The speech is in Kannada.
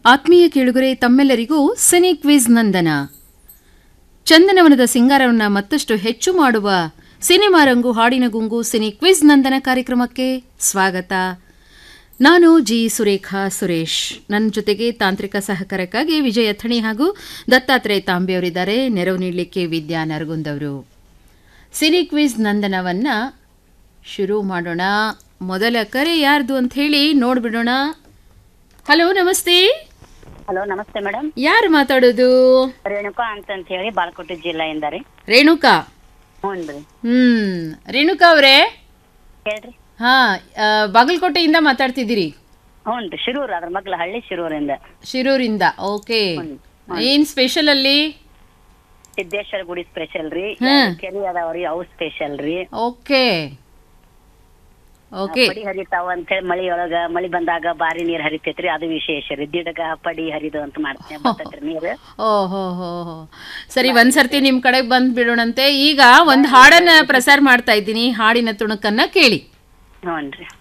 ಆತ್ಮೀಯ ಕೇಳುಗರೆ ತಮ್ಮೆಲ್ಲರಿಗೂ ಸಿನಿ ಕ್ವಿಜ್ ನಂದನ ಚಂದನವನದ ಸಿಂಗಾರವನ್ನ ಮತ್ತಷ್ಟು ಹೆಚ್ಚು ಮಾಡುವ ಸಿನಿಮಾ ರಂಗು ಹಾಡಿನ ಗುಂಗು ಸಿನಿ ಕ್ವಿಜ್ ನಂದನ ಕಾರ್ಯಕ್ರಮಕ್ಕೆ ಸ್ವಾಗತ ನಾನು ಜಿ ಸುರೇಖಾ ಸುರೇಶ್ ನನ್ನ ಜೊತೆಗೆ ತಾಂತ್ರಿಕ ಸಹಕಾರಕ್ಕಾಗಿ ವಿಜಯ ಥಣಿ ಹಾಗೂ ದತ್ತಾತ್ರೇಯ ತಾಂಬೆಯವರಿದ್ದಾರೆ ನೆರವು ನೀಡಲಿಕ್ಕೆ ವಿದ್ಯಾ ನರಗುಂದವರು ಸಿನಿ ಕ್ವಿಜ್ ನಂದನವನ್ನ ಶುರು ಮಾಡೋಣ ಮೊದಲ ಕರೆ ಯಾರ್ದು ಅಂತ ಹೇಳಿ ನೋಡ್ಬಿಡೋಣ ಹಲೋ ನಮಸ್ತೆ ಹಲೋ ನಮಸ್ತೆ ಮೇಡಮ್ ಯಾರು ಮಾತಾಡೋದು ರೇಣುಕಾ ಅಂತಂತ ಹೇಳಿ ಬಾಲಕೋಟೆ ಜಿಲ್ಲೆಯಿಂದ ರೀ ರೇಣುಕಾ ಹ್ಞೂ ರೀ ಹ್ಮ್ ರೇಣುಕಾ ಅವರೇ ಹೇಳ್ರಿ ಹಾ ಆ, ಬಾಗಲಕೋಟೆಯಿಂದ ಮಾತಾಡ್ತಿದ್ದೀರಿ ಹ್ಞೂ ರೀ ಶಿರೂರು ಅದ್ರ ಮಗ್ಲ ಹಳ್ಳಿ ಶಿರೂರಿಂದ ಶಿರೂರಿಂದ ಓಕೆ ಏನ್ ಸ್ಪೆಷಲ್ ಅಲ್ಲಿ ಸಿದ್ದೇಶ್ವರ ಗುಡಿ ಸ್ಪೆಷಲ್ ರೀ ಹ್ಮ್. ಕೆರಿ ಅದಾವ್ರಿ ಅವು ಸ್ಪೆಷಲ್ ರೀ ಓಕೆ ಓಕೆ ಪಡಿ ಹರಿತಾವ ಅಂತ ಹೇಳಿ ಮಳಿ ಒಳಗ ಮಳಿ ಬಂದಾಗ ಬಾರಿ ನೀರ್ ಹರಿತೈತ್ರಿ ಅದು ವಿಶೇಷ ರೀ ದಿಡಗ ಪಡಿ ಹರಿದು ಅಂತ ಮಾಡ್ತೀನಿ ಬರ್ತೈತ್ರಿ ನೀರು ಓಹೋ ಹೋ ಹೋ ಸರಿ ಒಂದ್ಸರ್ತಿ ನಿಮ್ ಕಡೆಗೆ ಬಂದ್ ಬಿಡೋಣಂತೆ ಈಗ ಒಂದ್ ಹಾಡನ್ನ ಪ್ರಸಾರ ಮಾಡ್ತಾ ಇದ್ದೀನಿ ಹಾಡಿನ ತುಣುಕನ್ನ ಕೇಳಿ ಹ್ಞೂ ರೀ